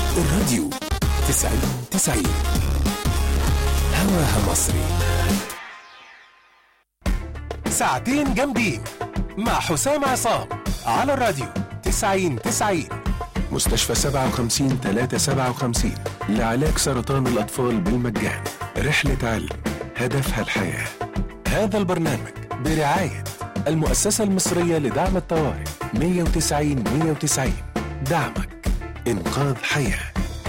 الراديو تسعين تسعين هواها مصري ساعتين جامدين مع حسام عصام على الراديو تسعين تسعين مستشفى سبعة وخمسين تلاتة سبعة وخمسين لعلاج سرطان الأطفال بالمجان رحلة علم هدفها الحياة هذا البرنامج برعاية المؤسسة المصرية لدعم الطوارئ 190 190 دعمك إنقاذ حياه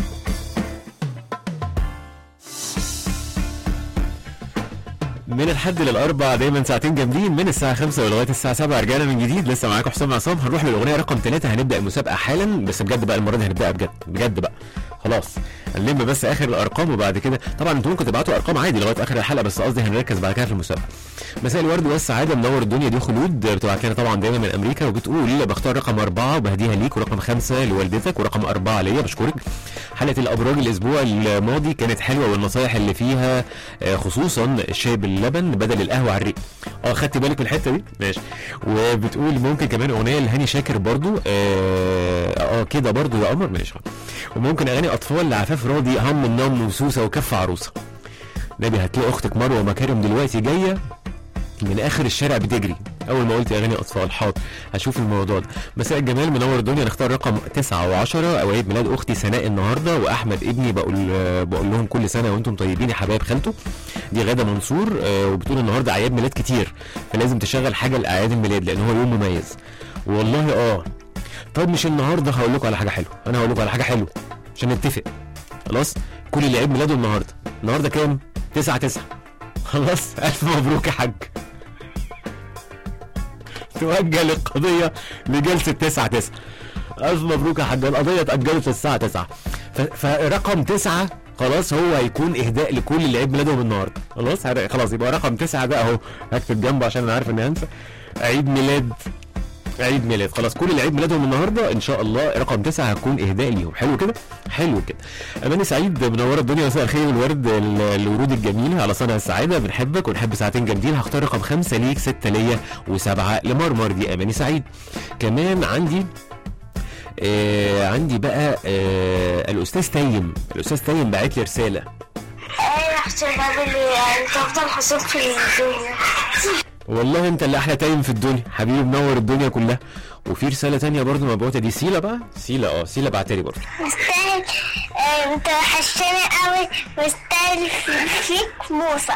من الحد للاربع دايما ساعتين جامدين من الساعه 5 ولغايه الساعه 7 رجعنا من جديد لسه معاكم حسام عصام هنروح للاغنيه رقم 3 هنبدا المسابقه حالا بس بجد بقى المره دي هنبداها بجد بجد بقى خلاص هنلم بس اخر الارقام وبعد كده طبعا انتوا ممكن تبعتوا ارقام عادي لغايه اخر الحلقه بس قصدي هنركز بعد كده في المسابقه مساء الورد والسعاده منور الدنيا دي خلود بتبعت لنا طبعا دايما من امريكا وبتقول بختار رقم أربعة وبهديها ليك ورقم خمسة لوالدتك ورقم أربعة ليا بشكرك حلقه الابراج الاسبوع الماضي كانت حلوه والنصايح اللي فيها آه، خصوصا الشاي باللبن بدل القهوه على الريق اه خدت بالك من الحته دي ماشي وبتقول ممكن كمان اغنيه لهاني شاكر برضو اه, آه كده برضو يا قمر ماشي وممكن اغاني اطفال لعفاف راضي هم النوم وسوسه وكف عروسه نبي هتلاقي اختك مروه مكارم دلوقتي جايه من اخر الشارع بتجري اول ما قلت اغاني اطفال حاضر هشوف الموضوع ده مساء الجمال منور الدنيا نختار رقم 9 و10 او عيد ميلاد اختي سناء النهارده واحمد ابني بقول بقول لهم كل سنه وانتم طيبين يا حبايب خالته دي غاده منصور آه، وبتقول النهارده اعياد ميلاد كتير فلازم تشغل حاجه لاعياد الميلاد لان هو يوم مميز والله اه طب مش النهارده هقول لكم على حاجه حلوه انا هقول لكم على حاجه حلوه عشان نتفق خلاص كل اللي عيد ميلاده النهارده النهارده كام 9 9 خلاص الف مبروك يا حاج توجه القضية لجلسة 9 9 ألف مبروك يا حاج القضية اتأجلت الساعة 9 ف- فرقم 9 خلاص هو هيكون إهداء لكل اللي عيد ميلادهم النهاردة خلاص هر- خلاص يبقى رقم 9 ده أهو هكتب جنبه عشان أنا عارف إني هنسى عيد ميلاد عيد ميلاد خلاص كل اللي عيد ميلادهم النهارده ان شاء الله رقم تسعة هتكون اهداء ليهم حلو كده حلو كده اماني سعيد منوره الدنيا مساء الخير والورد ال- الورود الجميله على صنع السعاده بنحبك ونحب ساعتين جامدين هختار رقم خمسة ليك ستة ليا وسبعة لمرمر دي اماني سعيد كمان عندي آه عندي بقى آه الاستاذ تيم الاستاذ تيم بعت لي رساله ايه عشان اعمل ايه انت افضل حساب في الدنيا والله انت اللي احلى تايم في الدنيا حبيبي منور الدنيا كلها وفي رساله تانية برضو مبعوثه دي سيلا بقى سيلا اه سيلا بعتلي برضو مستاهل آه، انت وحشتني قوي مستاهل فيك موسى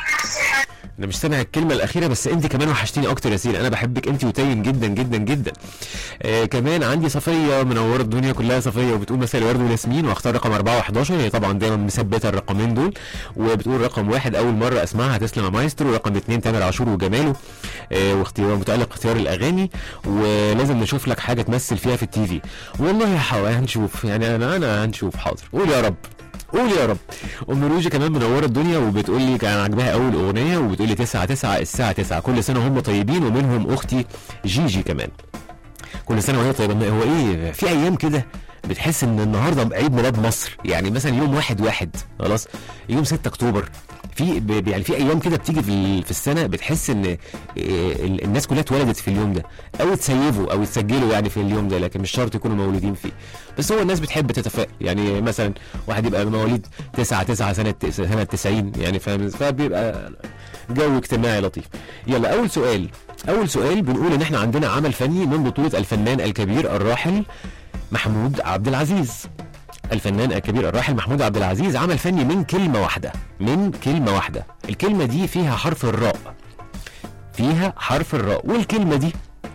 انا مش سامع الكلمه الاخيره بس انت كمان وحشتيني اكتر يا سيلا انا بحبك انت وتايم جدا جدا جدا آه كمان عندي صفيه منوره الدنيا كلها صفيه وبتقول مساء الورد والياسمين واختار رقم 4 و11 هي طبعا دايما مثبته الرقمين دول وبتقول رقم واحد اول مره اسمعها تسلم يا مايسترو رقم اثنين تامر عاشور وجماله آه واختيار متالق اختيار الاغاني ولازم نشوف لك حاجه تمثل فيها في التي في والله يا حوا هنشوف يعني انا انا هنشوف حاضر قول يا رب قول يا رب ام روجي كمان منوره الدنيا وبتقول لي كان عاجباها اول اغنيه وبتقول لي 9 9 الساعه 9 كل سنه هم طيبين ومنهم اختي جيجي كمان كل سنه وهي طيبه هو ايه في ايام كده بتحس ان النهارده عيد ميلاد مصر يعني مثلا يوم واحد واحد خلاص يوم 6 اكتوبر في ب- يعني في ايام كده بتيجي في ال- في السنه بتحس ان إيه، ال- الناس كلها اتولدت في اليوم ده او اتسيفوا او اتسجلوا يعني في اليوم ده لكن مش شرط يكونوا مولودين فيه بس هو الناس بتحب تتفائل يعني مثلا واحد يبقى مواليد 9 9 سنه سنه 90 يعني فاهم فبيبقى جو اجتماعي لطيف يلا اول سؤال اول سؤال بنقول ان احنا عندنا عمل فني من بطوله الفنان الكبير الراحل محمود عبد العزيز الفنان الكبير الراحل محمود عبد العزيز عمل فني من كلمة واحدة من كلمة واحدة الكلمة دي فيها حرف الراء فيها حرف الراء والكلمة دي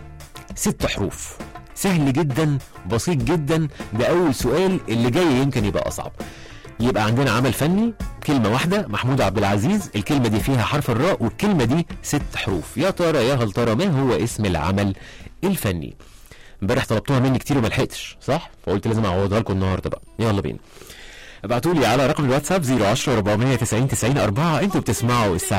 ست حروف سهل جدا بسيط جدا ده أول سؤال اللي جاي يمكن يبقى أصعب يبقى عندنا عمل فني كلمة واحدة محمود عبد العزيز الكلمة دي فيها حرف الراء والكلمة دي ست حروف يا ترى يا هل ترى ما هو اسم العمل الفني امبارح طلبتوها مني كتير وما لحقتش صح فقلت لازم اعوضها لكم النهارده بقى يلا بينا ابعتوا لي على رقم الواتساب 010 490 90 4 انتوا بتسمعوا الساعه